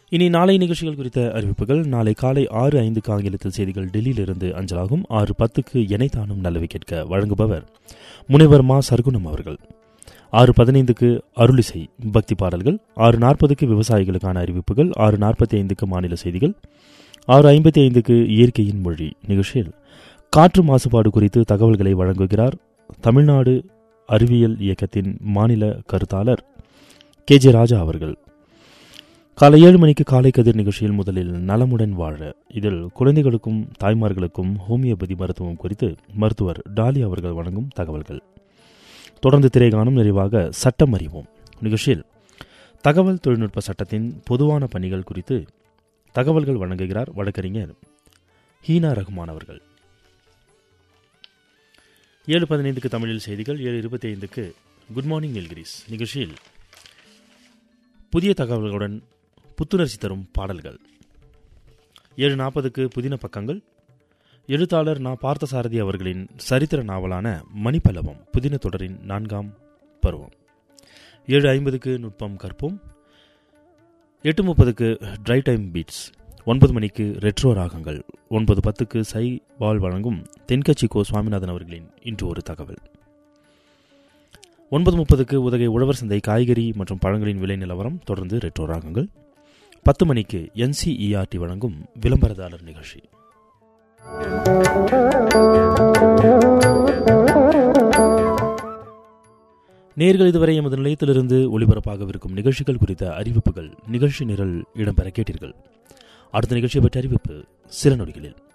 இனி நாளை நிகழ்ச்சிகள் குறித்த அறிவிப்புகள் நாளை காலை ஆறு ஐந்துக்கு ஆங்கிலத்தில் செய்திகள் டெல்லியிலிருந்து அஞ்சலாகும் ஆறு பத்துக்கு எனைத்தானும் நல்லவை கேட்க வழங்குபவர் முனைவர் மா சர்க்குணம் அவர்கள் ஆறு பதினைந்துக்கு அருளிசை பக்தி பாடல்கள் ஆறு நாற்பதுக்கு விவசாயிகளுக்கான அறிவிப்புகள் ஆறு நாற்பத்தி ஐந்துக்கு மாநில செய்திகள் ஆறு ஐம்பத்தி ஐந்துக்கு இயற்கையின் மொழி நிகழ்ச்சியில் காற்று மாசுபாடு குறித்து தகவல்களை வழங்குகிறார் தமிழ்நாடு அறிவியல் இயக்கத்தின் மாநில கருத்தாளர் கே ஜே ராஜா அவர்கள் காலை ஏழு மணிக்கு காலை கதிர் நிகழ்ச்சியில் முதலில் நலமுடன் வாழ இதில் குழந்தைகளுக்கும் தாய்மார்களுக்கும் ஹோமியோபதி மருத்துவம் குறித்து மருத்துவர் டாலி அவர்கள் வழங்கும் தகவல்கள் தொடர்ந்து திரைகாணும் நிறைவாக சட்டம் அறிவோம் நிகழ்ச்சியில் தகவல் தொழில்நுட்ப சட்டத்தின் பொதுவான பணிகள் குறித்து தகவல்கள் வழங்குகிறார் வழக்கறிஞர் ஹீனா ரகுமான் அவர்கள் ஏழு பதினைந்துக்கு தமிழில் செய்திகள் ஏழு இருபத்தி ஐந்துக்கு குட் மார்னிங் நீல்கிரிஸ் நிகழ்ச்சியில் புதிய தகவல்களுடன் புத்துணர்ச்சி தரும் பாடல்கள் ஏழு நாற்பதுக்கு புதின பக்கங்கள் எழுத்தாளர் நா பார்த்தசாரதி அவர்களின் சரித்திர நாவலான மணிப்பல்லவம் புதின தொடரின் நான்காம் பருவம் ஏழு ஐம்பதுக்கு நுட்பம் கற்போம் எட்டு முப்பதுக்கு ட்ரை டைம் பீட்ஸ் ஒன்பது மணிக்கு ரெட்ரோ ராகங்கள் ஒன்பது பத்துக்கு சை பால் வழங்கும் தென்கட்சி கோ சுவாமிநாதன் அவர்களின் இன்று ஒரு தகவல் ஒன்பது முப்பதுக்கு உதகை உழவர் சந்தை காய்கறி மற்றும் பழங்களின் விலை நிலவரம் தொடர்ந்து ரெட்ரோ ராகங்கள் பத்து மணிக்கு என்சிஇஆர்டி வழங்கும் விளம்பரதாரர் நிகழ்ச்சி நேர்கள் இதுவரை எமது நிலையத்திலிருந்து ஒளிபரப்பாகவிருக்கும் நிகழ்ச்சிகள் குறித்த அறிவிப்புகள் நிகழ்ச்சி நிரல் இடம்பெற கேட்டீர்கள் அடுத்த நிகழ்ச்சியை பற்றிய அறிவிப்பு சில நொடிகளில்